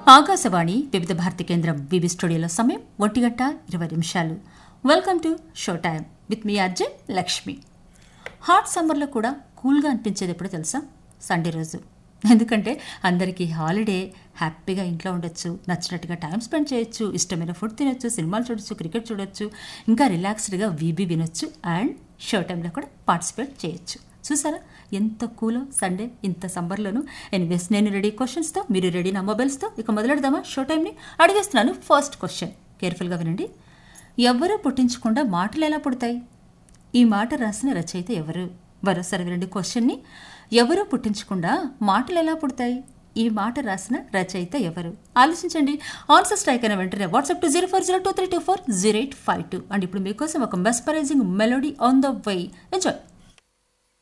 ఆకాశవాణి వివిధ భారతి కేంద్రం వివి స్టూడియోలో సమయం ఒంటి గంట ఇరవై నిమిషాలు welcome to show time with me RJ Lakshmi hot సమ్మర్లో కూడా కూల్గా అనిపించేది ఎప్పుడో తెలుసా సండే రోజు ఎందుకంటే అందరికీ హాలిడే హ్యాపీగా ఇంట్లో ఉండొచ్చు నచ్చినట్టుగా టైం స్పెండ్ చేయొచ్చు ఇష్టమైన ఫుడ్ తినొచ్చు సినిమాలు చూడొచ్చు క్రికెట్ చూడొచ్చు ఇంకా రిలాక్స్డ్గా వీబీ వినొచ్చు అండ్ షో టైంలో కూడా పార్టిసిపేట్ చేయొచ్చు చూసారా ఎంత కూలో సండే ఇంత సమ్మర్లోను ఎనీవేస్ నేను రెడీ క్వశ్చన్స్తో మీరు రెడీ నా మొబైల్స్తో ఇక మొదలెడదామా షో టైంని అడిగేస్తున్నాను ఫస్ట్ క్వశ్చన్ కేర్ఫుల్గా వినండి ఎవ్వరూ పుట్టించకుండా మాటలు ఎలా పుడతాయి ఈ మాట రాసిన రచయిత ఎవరు మరోసారి వినండి క్వశ్చన్ని ఎవరూ పుట్టించకుండా మాటలు ఎలా పుడతాయి ఈ మాట రాసిన రచయిత ఎవరు ఆలోచించండి ఆన్సర్ స్ట్రైక్ అయిన వెంటనే WhatsApp to zero four zero two three two four zero eight five two and ఇప్పుడు మీకోసం ఒక mesmerising melody on the way enjoy